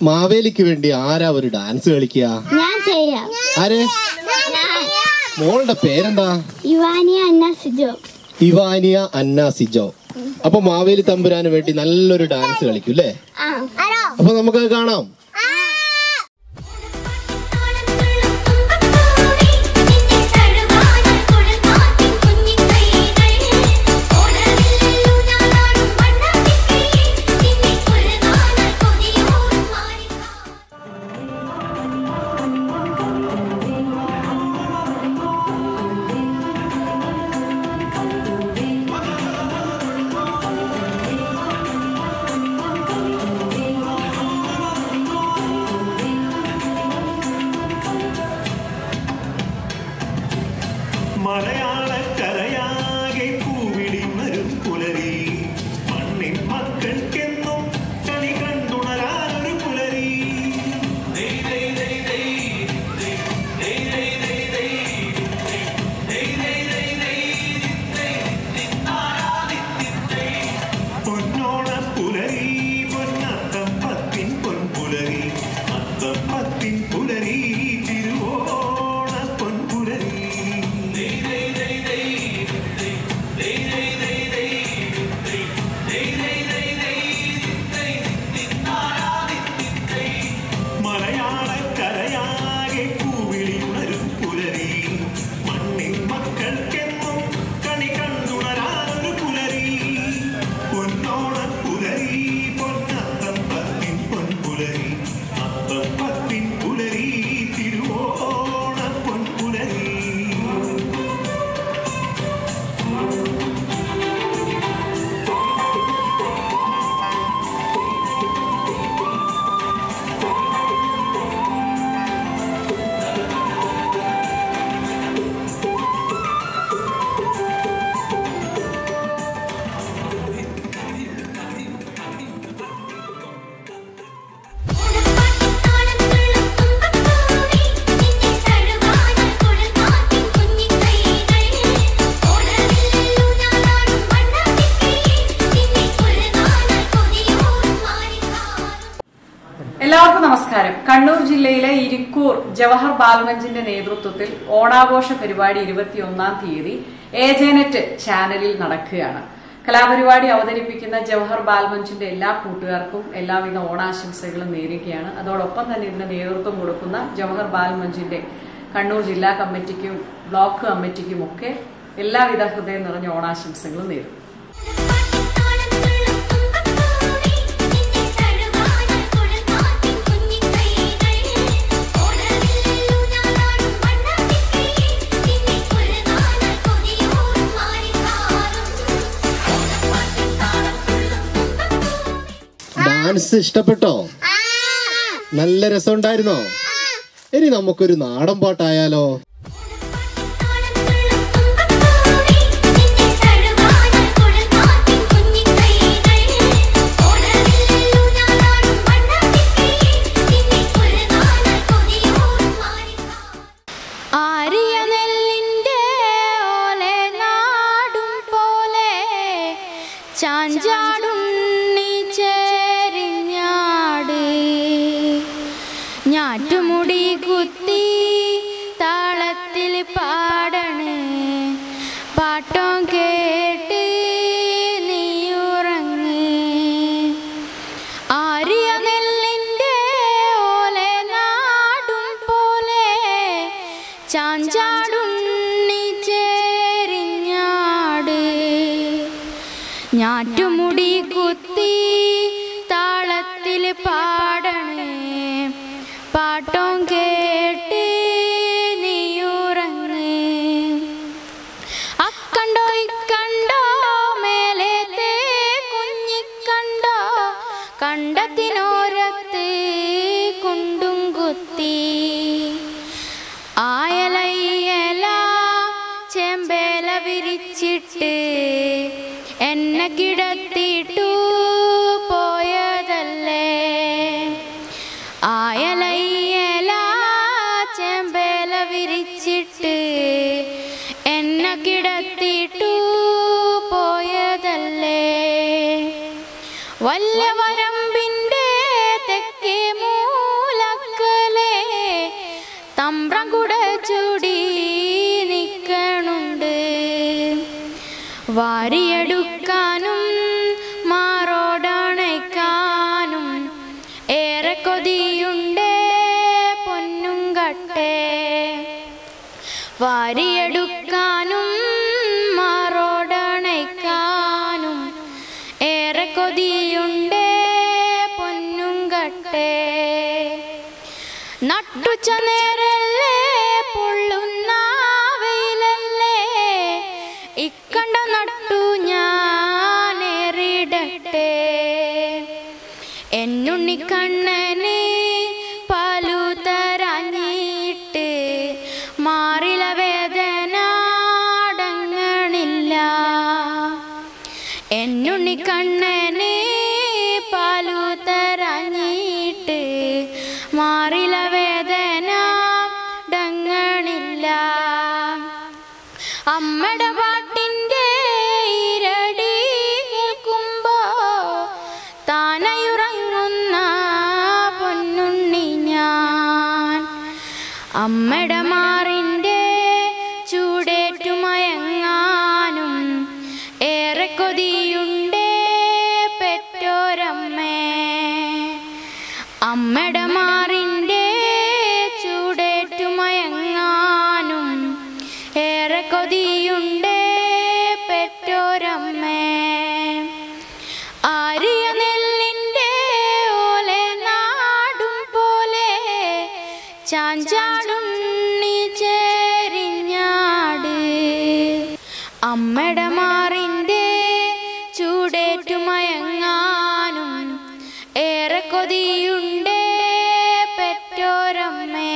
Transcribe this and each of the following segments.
മാവേലിക്ക് വേണ്ടി ആരാ ഒരു ഡാൻസ് കളിക്കുക ഞാൻ ചെയ്യാം ആര് ഞാൻ മോളുടെ പേരെന്താ ഇവാനിയ അന്ന സിജോ ഇവാനിയ അന്ന സിജോ അപ്പൊ മാവേലി തമ്പുരാന് വേണ്ടി നല്ലൊരു ഡാൻസ് കളിക്കും അല്ലേ ആ അപ്പൊ നമുക്കത് കാണാം മലയാളക്കരയാകെ പൂവിളിന്നൊരും പുലരി മണ്ണിൻ മക്കൾക്കെന്നും കളി കണ്ടുണരാനൊരു പുലരി പൊന്നോണ പുലരി പൊന്നത്തം പത്തിൻ പൊൻപുലരി അത്തം പത്തിൻ പുലരി തിരുവോണ പൊൻപുലരി മലയാളക്കരയാകെ പൂവിളിയുണരും പുലരി മണ്ണിൻ മക്കൾക്കെന്നും കണി കണ്ടുണരാനൊരു പുലരി പൊന്നോണ പുലരി പൊന്നത്തം പത്തിൻ പൊൻപുലരി അത്തം പത്തിൻ പുലരി തിരുവോണ പൊൻപുലരി എല്ലാവർക്കും നമസ്കാരം കണ്ണൂർ ജില്ലയിലെ ഇരിക്കൂർ ജവഹർ ബാൽമഞ്ചിന്റെ നേതൃത്വത്തിൽ ഓണാഘോഷ പരിപാടി ഇരുപത്തിയൊന്നാം തീയതി ഏജനറ്റ് ചാനലിൽ നടക്കുകയാണ് കലാപരിപാടി അവതരിപ്പിക്കുന്ന ജവഹർ ബാൽമഞ്ചിന്റെ എല്ലാ കൂട്ടുകാർക്കും എല്ലാവിധ ഓണാശംസകളും നേരുകയാണ് അതോടൊപ്പം തന്നെ ഇതിന് നേതൃത്വം കൊടുക്കുന്ന ജവഹർ ബാൽമഞ്ചിന്റെ കണ്ണൂർ ജില്ലാ കമ്മിറ്റിക്കും ബ്ലോക്ക് കമ്മിറ്റിക്കും ഒക്കെ എല്ലാവിധ ഹൃദയം നിറഞ്ഞ ഓണാശംസകളും നേരും ഡാൻസ് ഇഷ്ടപ്പെട്ടോ നല്ല രസമുണ്ടായിരുന്നോ ഇനി നമുക്കൊരു നാടൻ പാട്ടായാലോ ആരിയ നെല്ലിന്റെ ഓലെ നാടും പോലെ ചാഞ്ചാടുണ്ണി ചേരിഞ്ഞാട് ഞാറ്റുമുടി കുത്തി താളത്തിൽ പാടണ് പാട്ടോ കേട്ട് നീയുറങ്ങ് ആരിയ നെല്ലിന്റെ ഓലെ നാടും പോലെ ചാഞ്ചാടുണ്ണി ചേരിഞ്ഞാട് ഞാറ്റുമുടി കുത്തി താളത്തിൽ പാടണ് പാട്ടോ കേട്ട് നീയുറങ്ങ് അക്കണ്ടോ ഇക്കണ്ടോ മേലേത്തെ കുഞ്ഞിക്കണ്ടോ കണ്ടത്തിനോരത്ത് കുണ്ടും കുത്തി ആയലയ്യല ചെമ്പേല വിരിച്ചിട്ട് എന്നെ കിടത്തിട്ടു പോയതല്ലേ ആയലയ്യല ചെമ്പേല വിരിച്ചിട്ട് എന്നെ കിടത്തിട്ടു പോയതല്ലേ വല്യ വരമ്പിൻ്റെ തെക്കേ മൂ വാരിയെടുക്കാനും മാറോടണയ്ക്കാനും ഏറെ കൊതിയുണ്ടേ പൊന്നും കട്ടേ വാരിയെടുക്കാനും മാറോടണയ്ക്കാനും ഏറെ കൊതിയുണ്ടേ പൊന്നും കട്ടേ നട്ടുച്ച നേരല്ലേ പൊള്ളുന്ന വെയിലല്ലേ ഇക്കണ്ട നട്ടു ഞാനേറിടട്ടെ എന്നുണ്ണിക്കണ്ണനെ പാലു തരാഞ്ഞിട്ട് മാറില വേദന അടങ്ങണില്ല എന്നുണ്ണിക്കണ്ണനെ പാലു തരാഞ്ഞിട്ട് മാറില വേദന ഡങ്ങണില്ല അമ്മയുടെ പാട്ടിൻ്റെ ഇരടി കേൾക്കുമ്പോ താനയുറങ്ങുന്ന പൊന്നുണ്ണി ഞാൻ അമ്മയുടെ മാറിൻ്റെ ചൂടേറ്റുമയങ്ങാനും ഏറെ കൊതിയുണ്ടേ പെറ്റോരമ്മേ അമ്മയുടെ മാറിൻ്റെ ചൂടേറ്റുമയങ്ങാനും ഏറെ കൊതിയുണ്ടേ പെറ്റോരമ്മേ ആരിയ നെല്ലിൻ്റെ ഓലെ നാടും പോലെ ചാഞ്ചാടുണ്ണി ചേരിഞ്ഞാട് അമ്മയുടെ മാറിൻ്റെ ചൂടേറ്റുമയങ്ങാനും ഏറെ കൊതിയുണ്ടേ പെറ്റോരമ്മേ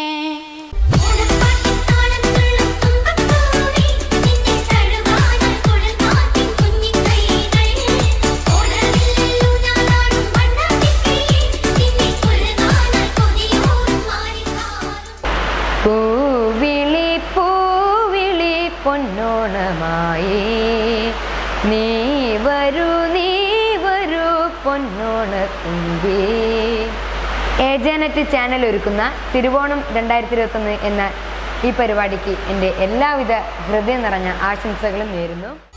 പൂവിളി പൂവിളി പൊന്നോണമായി നീ വരൂ നീ വരൂ പൊന്നോണത്തുമ്പി ഏജാനറ്റ് ചാനൽ ഒരുക്കുന്ന തിരുവോണം രണ്ടായിരത്തി ഇരുപത്തൊന്ന് എന്ന ഈ പരിപാടിക്ക് എൻ്റെ എല്ലാവിധ ഹൃദയം നിറഞ്ഞ ആശംസകളും നേരുന്നു